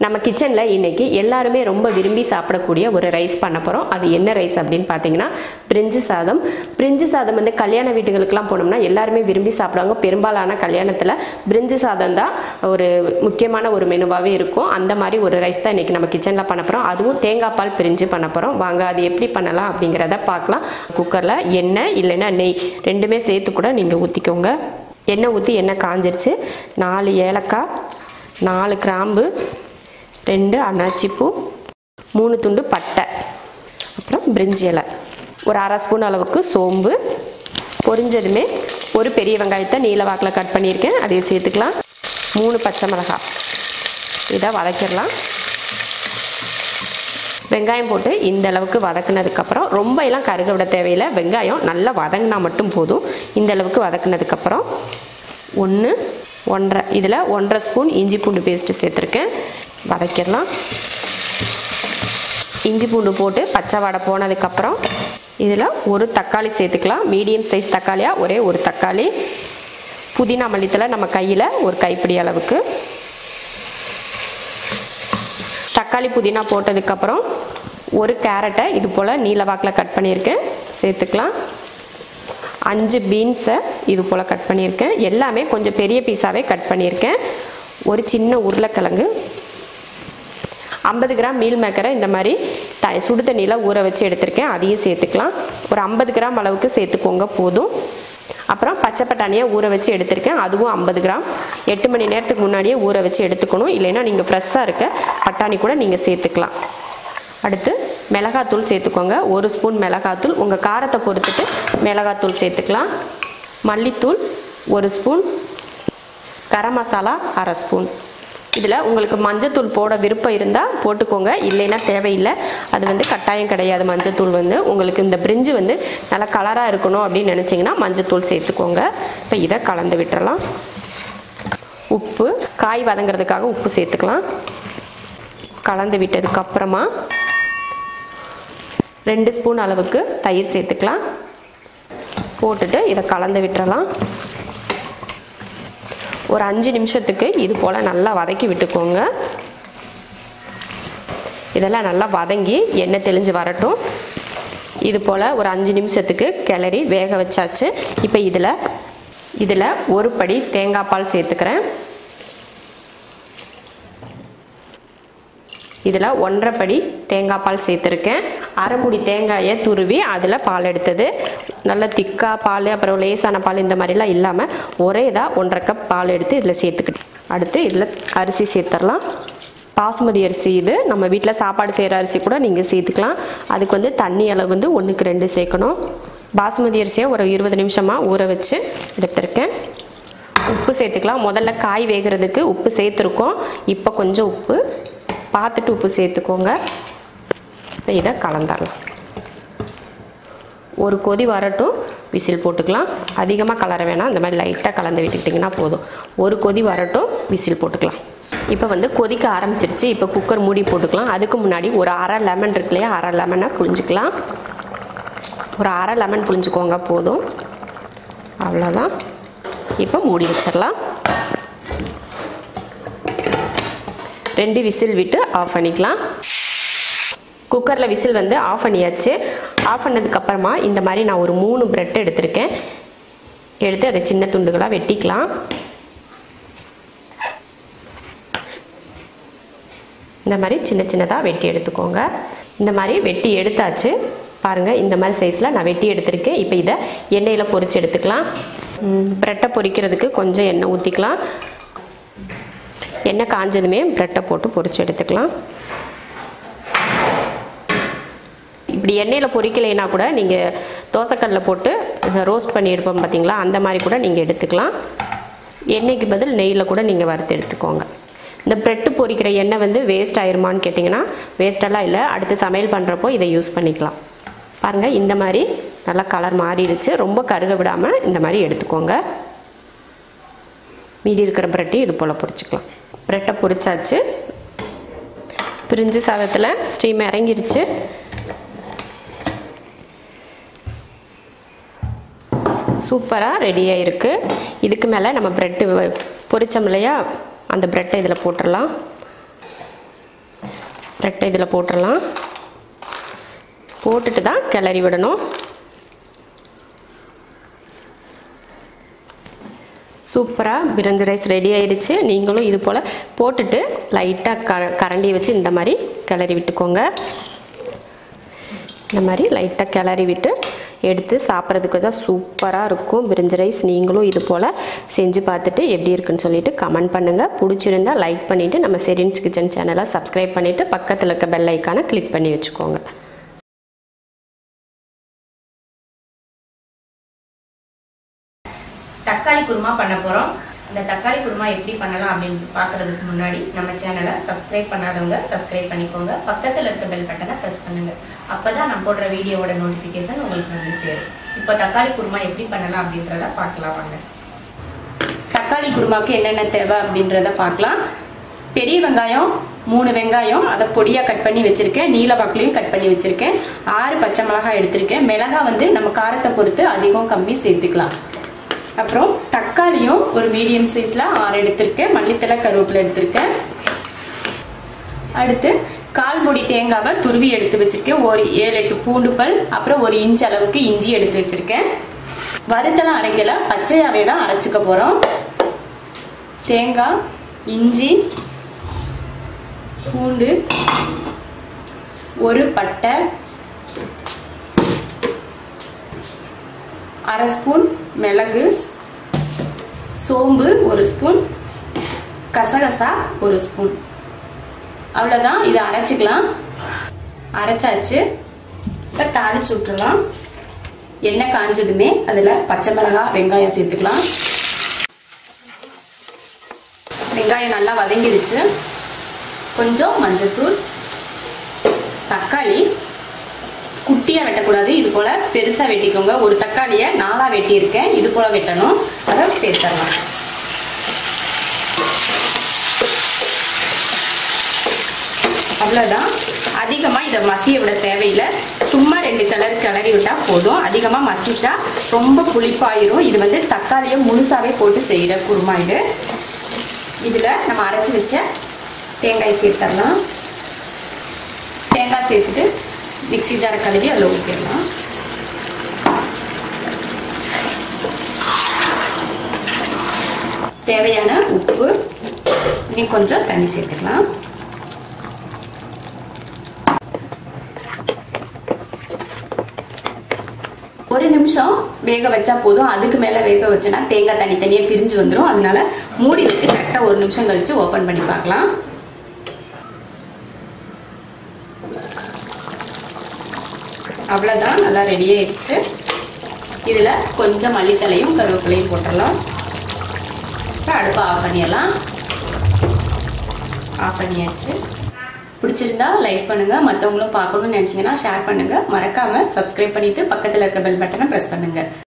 நம்ம கிச்சனில் இன்னைக்கு எல்லாருமே ரொம்ப விரும்பி சாப்பிடக்கூடிய ஒரு ரைஸ் பண்ண போகிறோம் அது என்ன ரைஸ் அப்படின்னு பார்த்தீங்கன்னா பிரிஞ்சு சாதம் பிரிஞ்சு சாதம் வந்து கல்யாண வீட்டுகளுக்கெல்லாம் போனோம்னா எல்லாருமே விரும்பி சாப்பிடுவாங்க பெரும்பாலான கல்யாணத்தில் பிரிஞ்சு சாதம் தான் ஒரு முக்கியமான ஒரு மெனுவாகவே இருக்கும் அந்த மாதிரி ஒரு ரைஸ் தான் இன்னைக்கு நம்ம கிச்சனில் பண்ண போகிறோம் அதுவும் தேங்காய் பால் பிரிஞ்சு பண்ண போகிறோம் வாங்க அது எப்படி பண்ணலாம் அப்படிங்கிறத பார்க்கலாம் குக்கரில் எண்ணெய் இல்லைன்னா நெய் ரெண்டுமே சேர்த்து கூட நீங்கள் ஊற்றிக்கோங்க எண்ணெய் ஊற்றி எண்ணெய் காஞ்சிருச்சு நாலு ஏலக்காய் நாலு கிராம்பு ரெண்டு அன்னாச்சிப்பூ மூணு துண்டு பட்டை அப்புறம் பிரிஞ்சி இலை ஒரு அரை ஸ்பூன் அளவுக்கு சோம்பு பொரிஞ்சதுமே ஒரு பெரிய வெங்காயத்தை நீல வாக்கில் கட் பண்ணியிருக்கேன் அதையும் சேர்த்துக்கலாம் மூணு பச்சை மிளகாய் இதை வதக்கிடலாம் வெங்காயம் போட்டு இந்த அளவுக்கு வதக்குனதுக்கப்புறம் ரொம்ப எல்லாம் கருக விட தேவையில்லை வெங்காயம் நல்லா வதங்கினா மட்டும் போதும் இந்த அளவுக்கு வதக்குனதுக்கப்புறம் ஒன்று ஒன்றரை இதில் ஒன்றரை ஸ்பூன் இஞ்சி பூண்டு பேஸ்ட்டு சேர்த்துருக்கேன் வதக்கிடலாம் இஞ்சி பூண்டு போட்டு பச்சை வடை போனதுக்கப்புறம் இதில் ஒரு தக்காளி சேர்த்துக்கலாம் மீடியம் சைஸ் தக்காளியாக ஒரே ஒரு தக்காளி புதினா மல்லித்தலை நம்ம கையில் ஒரு கைப்பிடி அளவுக்கு தக்காளி புதினா போட்டதுக்கப்புறம் ஒரு கேரட்டை இது போல் நீல வாக்கில் கட் பண்ணியிருக்கேன் சேர்த்துக்கலாம் அஞ்சு பீன்ஸை இது போல் கட் பண்ணியிருக்கேன் எல்லாமே கொஞ்சம் பெரிய பீஸாகவே கட் பண்ணியிருக்கேன் ஒரு சின்ன உருளைக்கிழங்கு ஐம்பது கிராம் மீல் மேக்கரை இந்த மாதிரி த சுடு தண்ணியில் ஊற வச்சு எடுத்திருக்கேன் அதையும் சேர்த்துக்கலாம் ஒரு ஐம்பது கிராம் அளவுக்கு சேர்த்துக்கோங்க போதும் அப்புறம் பச்சை பட்டாணியை ஊற வச்சு எடுத்திருக்கேன் அதுவும் ஐம்பது கிராம் எட்டு மணி நேரத்துக்கு முன்னாடியே ஊற வச்சு எடுத்துக்கணும் இல்லைன்னா நீங்கள் ஃப்ரெஷ்ஷாக இருக்க பட்டாணி கூட நீங்கள் சேர்த்துக்கலாம் அடுத்து மிளகாத்தூள் சேர்த்துக்கோங்க ஒரு ஸ்பூன் மிளகாத்தூள் உங்கள் காரத்தை பொறுத்துட்டு மிளகாத்தூள் சேர்த்துக்கலாம் மல்லித்தூள் ஒரு ஸ்பூன் கரம் மசாலா அரை ஸ்பூன் இதில் உங்களுக்கு மஞ்சத்தூள் போட விருப்பம் இருந்தால் போட்டுக்கோங்க இல்லைன்னா தேவையில்லை அது வந்து கட்டாயம் கிடையாது மஞ்சத்தூள் வந்து உங்களுக்கு இந்த பிரிஞ்சு வந்து நல்லா கலராக இருக்கணும் அப்படின்னு நினச்சிங்கன்னா மஞ்சத்தூள் சேர்த்துக்கோங்க இப்போ இதை கலந்து விட்டுறலாம் உப்பு காய் வதங்கிறதுக்காக உப்பு சேர்த்துக்கலாம் கலந்து விட்டதுக்கப்புறமா ரெண்டு ஸ்பூன் அளவுக்கு தயிர் சேர்த்துக்கலாம் போட்டுட்டு இதை கலந்து விட்டுறலாம் ஒரு அஞ்சு நிமிஷத்துக்கு இது போல் நல்லா வதக்கி விட்டுக்கோங்க இதெல்லாம் நல்லா வதங்கி எண்ணெய் தெளிஞ்சு வரட்டும் இது போல் ஒரு அஞ்சு நிமிஷத்துக்கு கிளறி வேக வச்சாச்சு இப்போ இதில் இதில் ஒரு படி தேங்காய் பால் சேர்த்துக்கிறேன் இதில் ஒன்றரை படி தேங்காய் பால் சேர்த்துருக்கேன் அரை முடி தேங்காயை துருவி அதில் பால் எடுத்தது நல்ல திக்காக பால் அப்புறம் லேசான பால் இந்த மாதிரிலாம் இல்லாமல் ஒரே இதாக ஒன்றரை கப் பால் எடுத்து இதில் சேர்த்துக்கிட்டு அடுத்து இதில் அரிசி சேர்த்துடலாம் பாசுமதி அரிசி இது நம்ம வீட்டில் சாப்பாடு செய்கிற அரிசி கூட நீங்கள் சேர்த்துக்கலாம் அதுக்கு வந்து தண்ணி அளவு வந்து ஒன்றுக்கு ரெண்டு சேர்க்கணும் பாசுமதி அரிசியை ஒரு இருபது நிமிஷமாக ஊற வச்சு எடுத்திருக்கேன் உப்பு சேர்த்துக்கலாம் முதல்ல காய் வேகிறதுக்கு உப்பு சேர்த்துருக்கோம் இப்போ கொஞ்சம் உப்பு பார்த்துட்டு உப்பு சேர்த்துக்கோங்க இப்போ இதை கலந்துடலாம் ஒரு கொதி வரட்டும் விசில் போட்டுக்கலாம் அதிகமாக கலர வேணாம் இந்த மாதிரி லைட்டாக கலந்து விட்டுக்கிட்டிங்கன்னா போதும் ஒரு கொதி வரட்டும் விசில் போட்டுக்கலாம் இப்போ வந்து கொதிக்க ஆரம்பிச்சிருச்சு இப்போ குக்கர் மூடி போட்டுக்கலாம் அதுக்கு முன்னாடி ஒரு அரை லெமன் இருக்கு இல்லையா அரை லெமனை புழிஞ்சிக்கலாம் ஒரு அரை லெமன் புழிஞ்சுக்கோங்க போதும் அவ்வளோதான் இப்போ மூடி வச்சிடலாம் ரெண்டு விசில் விட்டு ஆஃப் பண்ணிக்கலாம் குக்கரில் விசில் வந்து ஆஃப் பண்ணியாச்சு ஆஃப் பண்ணதுக்கப்புறமா இந்த மாதிரி நான் ஒரு மூணு பிரெட் எடுத்திருக்கேன் எடுத்து அதை சின்ன துண்டுகளாக வெட்டிக்கலாம் இந்த மாதிரி சின்ன சின்னதாக வெட்டி எடுத்துக்கோங்க இந்த மாதிரி வெட்டி எடுத்தாச்சு பாருங்கள் இந்த மாதிரி சைஸில் நான் வெட்டி எடுத்திருக்கேன் இப்போ இதை எண்ணெயில் பொரித்து எடுத்துக்கலாம் ப்ரெட்டை பொரிக்கிறதுக்கு கொஞ்சம் எண்ணெய் ஊற்றிக்கலாம் எண்ணெய் காஞ்சதுமே ப்ரெட்டை போட்டு பொரிச்சு எடுத்துக்கலாம் இப்படி எண்ணெயில் பொரிக்கலைன்னா கூட நீங்கள் தோசைக்கல்லில் போட்டு ரோஸ்ட் பண்ணி எடுப்போம் பார்த்தீங்களா அந்த மாதிரி கூட நீங்கள் எடுத்துக்கலாம் எண்ணெய்க்கு பதில் நெய்யில் கூட நீங்கள் வறுத்து எடுத்துக்கோங்க இந்த ப்ரெட்டு பொரிக்கிற எண்ணெய் வந்து வேஸ்ட் ஆயிருமான்னு கேட்டிங்கன்னா வேஸ்டெல்லாம் இல்லை அடுத்து சமையல் பண்ணுறப்போ இதை யூஸ் பண்ணிக்கலாம் பாருங்கள் இந்த மாதிரி நல்லா கலர் மாறிடுச்சு ரொம்ப கருக விடாமல் இந்த மாதிரி எடுத்துக்கோங்க மீதி இருக்கிற ப்ரெட்டையும் இது போல் பொரிச்சுக்கலாம் ப்ரெட்டை பொரிச்சாச்சு பிரிஞ்சு சாதத்தில் ஸ்டீம் இறங்கிருச்சு சூப்பராக ரெடியாக இருக்குது இதுக்கு மேலே நம்ம ப்ரெட்டு பொரிச்சோம் இல்லையா அந்த ப்ரெட்டை இதில் போட்டுடலாம் கரெக்டாக இதில் போட்டுடலாம் போட்டுட்டு தான் கிளறி விடணும் சூப்பராக பிரிஞ்சு ரைஸ் ரெடி ஆயிடுச்சு நீங்களும் இது போல் போட்டுட்டு லைட்டாக க கரண்டியை வச்சு இந்த மாதிரி கிளறி விட்டுக்கோங்க இந்த மாதிரி லைட்டாக கிளறி விட்டு எடுத்து சாப்பிட்றதுக்கு தான் சூப்பராக இருக்கும் பிரிஞ்சு ரைஸ் நீங்களும் இது போல் செஞ்சு பார்த்துட்டு எப்படி இருக்குன்னு சொல்லிட்டு கமெண்ட் பண்ணுங்கள் பிடிச்சிருந்தா லைக் பண்ணிவிட்டு நம்ம செரின்ஸ் கிச்சன் சேனலை சப்ஸ்கிரைப் பண்ணிவிட்டு பக்கத்தில் இருக்க பெல் ஐக்கானை கிளிக் பண்ணி வச்சுக்கோங்க தக்காளி குருமா பண்ண போகிறோம் இந்த தக்காளி குருமா எப்படி பண்ணலாம் அப்படின்னு பார்க்கறதுக்கு முன்னாடி நம்ம சேனலை சப்ஸ்கிரைப் பண்ணாதவங்க சப்ஸ்கிரைப் பண்ணிக்கோங்க பக்கத்தில் இருக்க பெல் பட்டனை ப்ரெஸ் பண்ணுங்க அப்பதான் நான் போடுற வீடியோவோட நோட்டிஃபிகேஷன் உங்களுக்கு வந்து சேரும் இப்போ தக்காளி குருமா எப்படி பண்ணலாம் அப்படின்றத பார்க்கலாம் வாங்க தக்காளி குருமாக்கு என்னென்ன தேவை அப்படின்றத பார்க்கலாம் பெரிய வெங்காயம் மூணு வெங்காயம் அதை பொடியாக கட் பண்ணி வச்சிருக்கேன் நீல வாக்குலையும் கட் பண்ணி வச்சிருக்கேன் ஆறு பச்சை மிளகாய் எடுத்திருக்கேன் மிளகாய் வந்து நம்ம காரத்தை பொறுத்து அதிகம் கம்மி சேர்த்துக்கலாம் அப்புறம் தக்காளியும் ஒரு மீடியம் சைஸில் ஆறு எடுத்திருக்கேன் மல்லித்தலை கருவேப்பிலை எடுத்திருக்கேன் அடுத்து கால் முடி தேங்காவை துருவி எடுத்து வச்சிருக்கேன் ஒரு ஏழு எட்டு பூண்டு பல் அப்புறம் ஒரு இன்ச் அளவுக்கு இஞ்சி எடுத்து வச்சிருக்கேன் வறுத்தெல்லாம் அரைக்கல பச்சையாவே தான் அரைச்சிக்க போகிறோம் தேங்காய் இஞ்சி பூண்டு ஒரு பட்டை அரை ஸ்பூன் மிளகு சோம்பு ஒரு ஸ்பூன் கசகசா ஒரு ஸ்பூன் அவ்வளோதான் இதை அரைச்சிக்கலாம் அரைச்சாச்சு இப்போ தாளிச்சு விட்டுறலாம் எண்ணெய் காஞ்சதுமே அதில் பச்சை மிளகாய் வெங்காயம் சேர்த்துக்கலாம் வெங்காயம் நல்லா வதங்கிடுச்சு கொஞ்சம் மஞ்சள்தூள் தக்காளி குட்டியாக வெட்டக்கூடாது இது போல் பெருசாக வெட்டிக்கோங்க ஒரு தக்காளியை நாலாக வெட்டியிருக்கேன் இது போல் வெட்டணும் அதை சேர்த்துடலாம் அவ்வளோதான் அதிகமாக இதை மசிய விட தேவையில்லை சும்மா ரெண்டு கலர் கிளறி விட்டால் போதும் அதிகமாக மசிச்சா ரொம்ப புளிப்பாயிரும் இது வந்து தக்காளியை முழுசாகவே போட்டு செய்கிற குருமா இது இதில் நம்ம அரைச்சி வச்ச தேங்காய் சேர்த்துடலாம் தேங்காய் சேர்த்துட்டு மிக்சி ஜாரை கழுவி அதில் ஊற்றிடலாம் தேவையான உப்பு இனி கொஞ்சம் தண்ணி சேர்த்துக்கலாம் ஒரு நிமிஷம் வேக வச்சா போதும் அதுக்கு மேலே வேக வச்சோன்னா தேங்காய் தனி தனியாக பிரிஞ்சு வந்துடும் அதனால மூடி வச்சு கரெக்டாக ஒரு நிமிஷம் கழிச்சு ஓப்பன் பண்ணி பார்க்கலாம் அவ்வளோதான் நல்லா ரெடி ஆயிடுச்சு இதில் கொஞ்சம் மல்லித்தலையும் கருவேப்பிலையும் போட்டுடலாம் இப்போ அடுப்பை ஆஃப் பண்ணிடலாம் ஆஃப் பண்ணியாச்சு பிடிச்சிருந்தா லைக் பண்ணுங்க மற்றவங்களும் பார்க்கணும்னு நினச்சிங்கன்னா ஷேர் பண்ணுங்க மறக்காம சப்ஸ்கிரைப் பண்ணிட்டு பக்கத்தில் இருக்க பெல் பட்டனை ப்ரெஸ் பண்ணுங்க